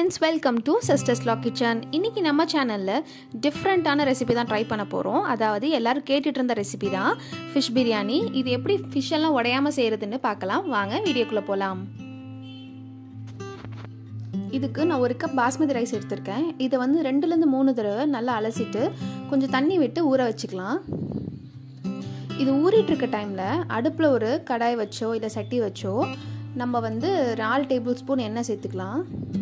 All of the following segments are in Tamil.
ஃப்ரெண்ட்ஸ் வெல்கம் டு சிஸ்டர்ஸ் லா கிச்சன் இன்றைக்கி நம்ம சேனலில் டிஃப்ரெண்ட்டான ரெசிபி தான் ட்ரை பண்ண போகிறோம் அதாவது எல்லோரும் கேட்டுட்டு இருந்த ரெசிபி தான் ஃபிஷ் பிரியாணி இது எப்படி ஃபிஷ் எல்லாம் உடையாமல் செய்கிறதுன்னு பார்க்கலாம் வாங்க வீடியோக்குள்ளே போகலாம் இதுக்கு நான் ஒரு கப் பாஸ்மதி ரைஸ் எடுத்திருக்கேன் இதை வந்து ரெண்டுலேருந்து மூணு தடவை நல்லா அலசிட்டு கொஞ்சம் தண்ணி விட்டு ஊற வச்சுக்கலாம் இது ஊறிட்டு இருக்க டைமில் அடுப்பில் ஒரு கடாய் வச்சோ இல்லை சட்டி வச்சோ நம்ம வந்து நாலு டேபிள் ஸ்பூன் எண்ணெய் சேர்த்துக்கலாம்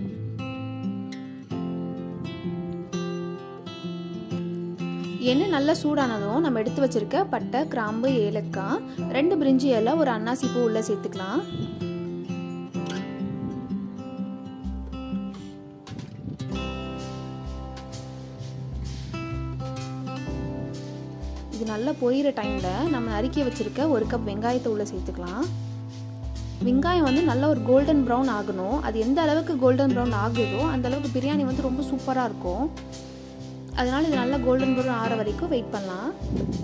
எண்ணெய் நல்லா சூடானதும் நம்ம எடுத்து வச்சிருக்க பட்டை கிராம்பு ஏலக்காய் ரெண்டு பிரிஞ்சி இலை ஒரு அன்னாசி பூ உள்ள சேர்த்துக்கலாம் இது நல்லா பொரியிற டைமில் நம்ம நறுக்கி வச்சுருக்க ஒரு கப் வெங்காயத்தை உள்ளே சேர்த்துக்கலாம் வெங்காயம் வந்து நல்ல ஒரு கோல்டன் ப்ரௌன் ஆகணும் அது எந்த அளவுக்கு கோல்டன் ப்ரௌன் ஆகுதோ அந்த அளவுக்கு பிரியாணி வந்து ரொம்ப சூப்பராக இருக்கும் அதனால் இது நல்லா கோல்டன் ப்ரௌன் ஆற வரைக்கும் வெயிட் பண்ணலாம்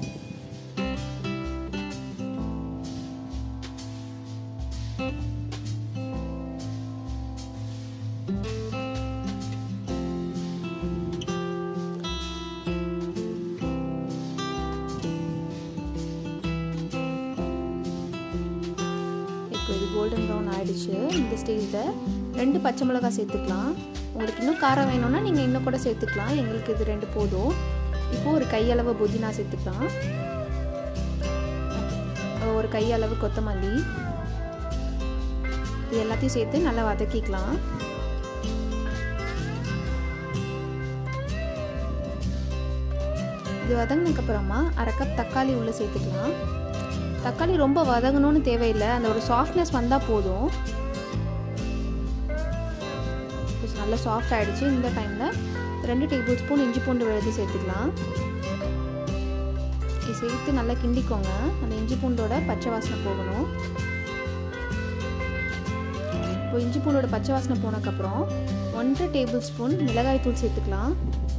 இப்போ இது கோல்டன் ப்ரௌன் ஆகிடுச்சு இந்த ஸ்டேஜில் ரெண்டு பச்சை மிளகாய் சேர்த்துக்கலாம் உங்களுக்கு இன்னும் காரம் வேணும்னா நீங்கள் இன்னும் கூட சேர்த்துக்கலாம் எங்களுக்கு இது ரெண்டு போதும் இப்போது ஒரு கையளவு புதினா சேர்த்துக்கலாம் ஒரு கையளவு கொத்தமல்லி இது எல்லாத்தையும் சேர்த்து நல்லா வதக்கிக்கலாம் இது வதங்கினதுக்கப்புறமா அரை கப் தக்காளி உள்ளே சேர்த்துக்கலாம் தக்காளி ரொம்ப வதங்கணும்னு தேவையில்லை அந்த ஒரு சாஃப்ட்னஸ் வந்தால் போதும் நல்லா சாஃப்ட் ஆகிடுச்சு இந்த டைமில் ரெண்டு டேபிள் ஸ்பூன் இஞ்சி பூண்டு விழுது சேர்த்துக்கலாம் இது சேர்த்து நல்லா கிண்டிக்கோங்க அந்த இஞ்சி பூண்டோட பச்சை வாசனை போகணும் இப்போ இஞ்சி பூண்டோட பச்சை வாசனை போனதுக்கப்புறம் ஒன்றரை டேபிள் ஸ்பூன் மிளகாய் தூள் சேர்த்துக்கலாம்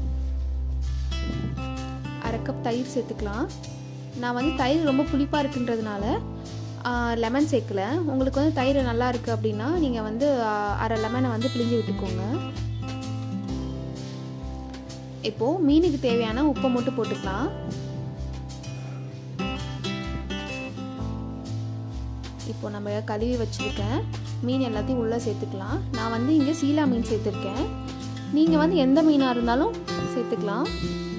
அரை கப் தயிர் சேர்த்துக்கலாம் நான் வந்து தயிர் ரொம்ப புளிப்பாக இருக்குன்றதுனால லெமன் சேர்க்கல உங்களுக்கு வந்து தயிர் நல்லா இருக்குது அப்படின்னா நீங்கள் வந்து அரை லெமனை வந்து பிழிஞ்சு விட்டுக்கோங்க இப்போது மீனுக்கு தேவையான உப்பை மட்டும் போட்டுக்கலாம் இப்போ நம்ம கழுவி வச்சுருக்கேன் மீன் எல்லாத்தையும் உள்ளே சேர்த்துக்கலாம் நான் வந்து இங்கே சீலா மீன் சேர்த்துருக்கேன் நீங்கள் வந்து எந்த மீனாக இருந்தாலும் சேர்த்துக்கலாம்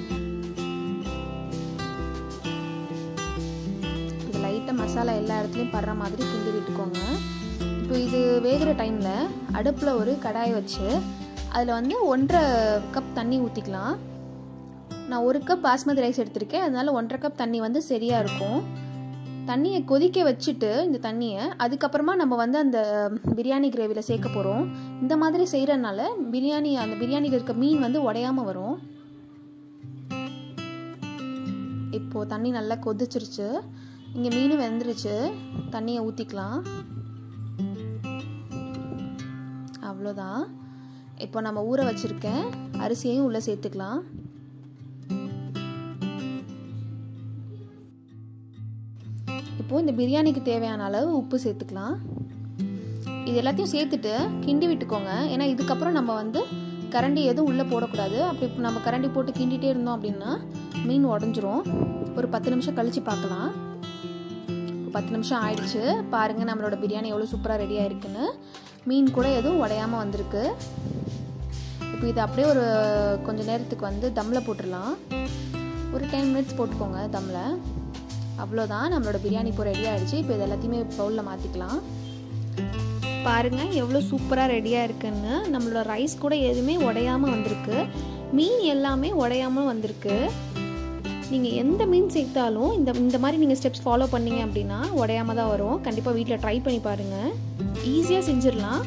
லைட்டாக மசாலா எல்லா இடத்துலையும் படுற மாதிரி கிண்டி விட்டுக்கோங்க இப்போ இது வேகிற டைமில் அடுப்பில் ஒரு கடாய் வச்சு அதில் வந்து ஒன்றரை கப் தண்ணி ஊற்றிக்கலாம் நான் ஒரு கப் பாஸ்மதி ரைஸ் எடுத்திருக்கேன் அதனால ஒன்றரை கப் தண்ணி வந்து சரியாக இருக்கும் தண்ணியை கொதிக்க வச்சுட்டு இந்த தண்ணியை அதுக்கப்புறமா நம்ம வந்து அந்த பிரியாணி கிரேவியில் சேர்க்க போகிறோம் இந்த மாதிரி செய்கிறனால பிரியாணி அந்த பிரியாணியில் இருக்க மீன் வந்து உடையாமல் வரும் இப்போது தண்ணி நல்லா கொதிச்சிருச்சு இங்கே மீன் வெந்துருச்சு தண்ணியை ஊற்றிக்கலாம் அவ்வளோதான் இப்போ நம்ம ஊற வச்சுருக்க அரிசியையும் உள்ளே சேர்த்துக்கலாம் இப்போது இந்த பிரியாணிக்கு தேவையான அளவு உப்பு சேர்த்துக்கலாம் இது எல்லாத்தையும் சேர்த்துட்டு கிண்டி விட்டுக்கோங்க ஏன்னா இதுக்கப்புறம் நம்ம வந்து கரண்டி எதுவும் உள்ளே போடக்கூடாது அப்படி நம்ம கரண்டி போட்டு கிண்டிகிட்டே இருந்தோம் அப்படின்னா மீன் உடஞ்சிரும் ஒரு பத்து நிமிஷம் கழித்து பார்க்கலாம் பத்து நிமிஷம் ஆயிடுச்சு பாருங்கள் நம்மளோட பிரியாணி எவ்வளோ சூப்பராக ரெடியாக இருக்குன்னு மீன் கூட எதுவும் உடையாமல் வந்திருக்கு இப்போ இது அப்படியே ஒரு கொஞ்சம் நேரத்துக்கு வந்து தம்மில் போட்டுடலாம் ஒரு டென் மினிட்ஸ் போட்டுக்கோங்க தம்மில் அவ்வளோதான் நம்மளோட பிரியாணி இப்போ ரெடி ஆகிடுச்சு இப்போ இது எல்லாத்தையுமே பவுலில் மாற்றிக்கலாம் பாருங்கள் எவ்வளோ சூப்பராக ரெடியாக இருக்குன்னு நம்மளோட ரைஸ் கூட எதுவுமே உடையாமல் வந்திருக்கு மீன் எல்லாமே உடையாமல் வந்திருக்கு நீங்கள் எந்த மீன் சேர்த்தாலும் இந்த இந்த மாதிரி நீங்கள் ஸ்டெப்ஸ் ஃபாலோ பண்ணீங்க அப்படின்னா உடையாம தான் வரும் கண்டிப்பாக வீட்டில் ட்ரை பண்ணி பாருங்கள் ஈஸியாக செஞ்சிடலாம்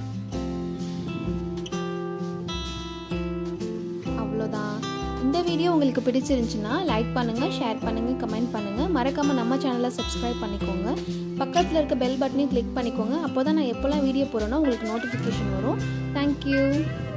அவ்வளோதான் இந்த வீடியோ உங்களுக்கு பிடிச்சிருந்துச்சுன்னா லைக் பண்ணுங்கள் ஷேர் பண்ணுங்கள் கமெண்ட் பண்ணுங்கள் மறக்காமல் நம்ம சேனலை சப்ஸ்கிரைப் பண்ணிக்கோங்க பக்கத்தில் இருக்க பெல் பட்டனையும் கிளிக் பண்ணிக்கோங்க அப்போ தான் நான் எப்போல்லாம் வீடியோ போகிறேனோ உங்களுக்கு நோட்டிஃபிகேஷன் வரும் தேங்க்யூ